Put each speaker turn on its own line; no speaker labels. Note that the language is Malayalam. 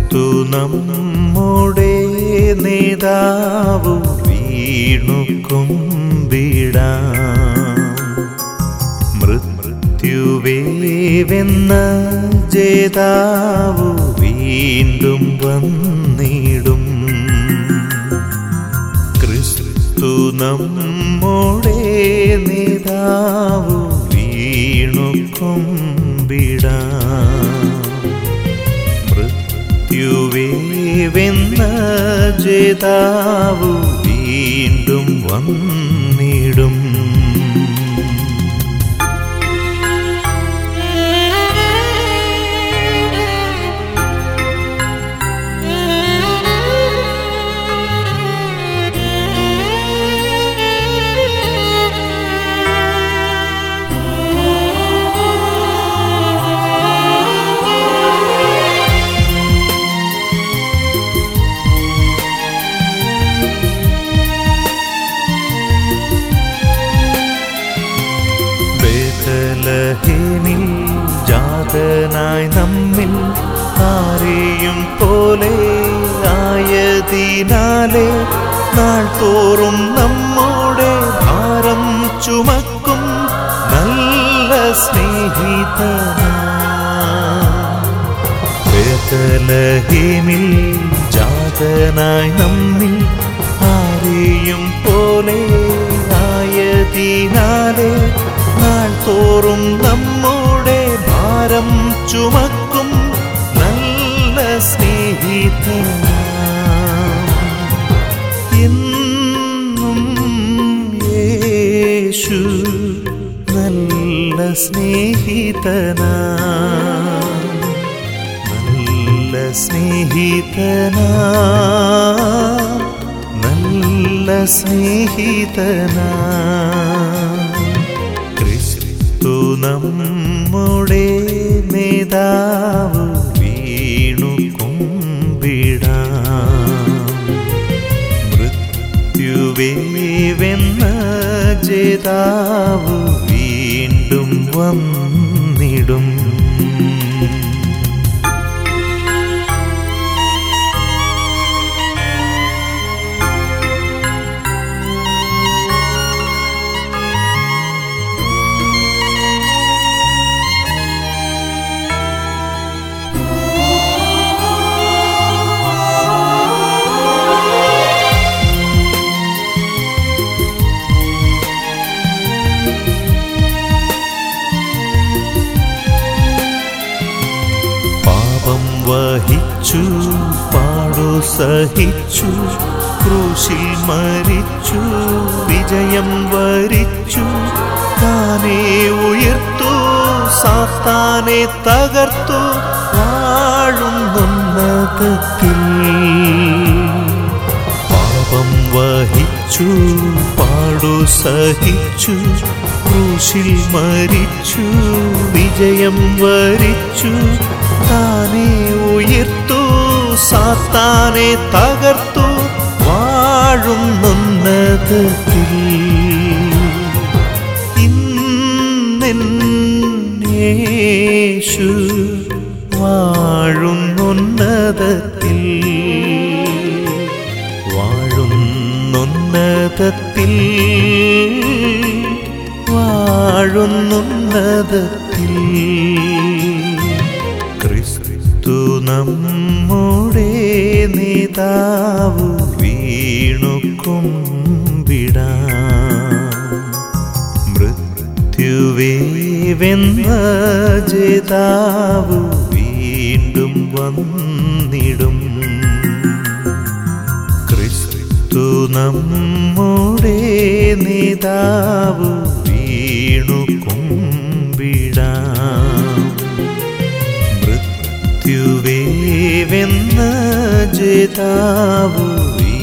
ക്രിസ്തു നമ്മുടെ നേതാവു വീണു കുമ്പിടാം മൃത്യുവേ വെന്ന ജേതാവു വീണ്ടും വന്നിടും ക്രിസ്തു നമ്മുടെ നേതാവു വീണു കുമ്പിടാം മൃത്യുവേ വെന്ന ജേതാവു വീണ്ടും വന്നിടും ബേതലഹേമിൽ ജാതനായി നമ്മിൽ ആരെയും പോലെ ആയതിനാലെ നാൾ തോറും നമ്മോടെ ഭാരം ചുമക്കും നല്ല സ്നേഹിതനാ ബേതലഹേമിൽ ജാതനായി നമ്മിൽ ആരെയും പോലെ ആയതിനാലെ നാൾ തോറും നമ്മുടെ ഭാരം ചുമക്കും നല്ല സ്നേഹിതനാം എന്നും യേശു നല്ല സ്നേഹിതനാ നല്ല സ്നേഹിതനാ നല്ല സ്നേഹിതനാ ക്രിസ്തു നമ്മുടെ നേതാവ് വീണു കുമ്പിടാം മൃത്യുവേ വെന്ന ജേതാവ് വീണ്ടും വന്നിടും പാപം വഹിച്ചു പാടു സഹിച്ചു ക്രൂശിൽ മരിച്ചു വിജയം വരിച്ചു താനെ ഉയർത്തു സാത്താനെ തകർത്തു വാഴുന്നുന്നതത്തിൽ പാപം വഹിച്ചു പാടു സഹിച്ചു ക്രൂശിൽ മരിച്ചു വിജയം വരിച്ചു താനെ ഉയർത്തു സാത്താനെ തകർത്തു വാഴുന്നുന്നതത്തിൽ ഇന്നേശു വാഴുന്നുന്നതത്തിൽ വാഴുന്നുന്നതത്തിൽ വാഴുന്നുന്നതത്തിൽ ക്രിസ്തു നമ്മുടെ നേതാവ് വീണു കുമ്പിടാം മൃത്യുവേ വെന്ന ജേതാവ് വീണ്ടും വന്നിടും ക്രിസ്തു നമ്മുടെ നേതാവ് വീണു കുമ്പിടാം മൃത്യുവേ വെന്ന ജേതാവ്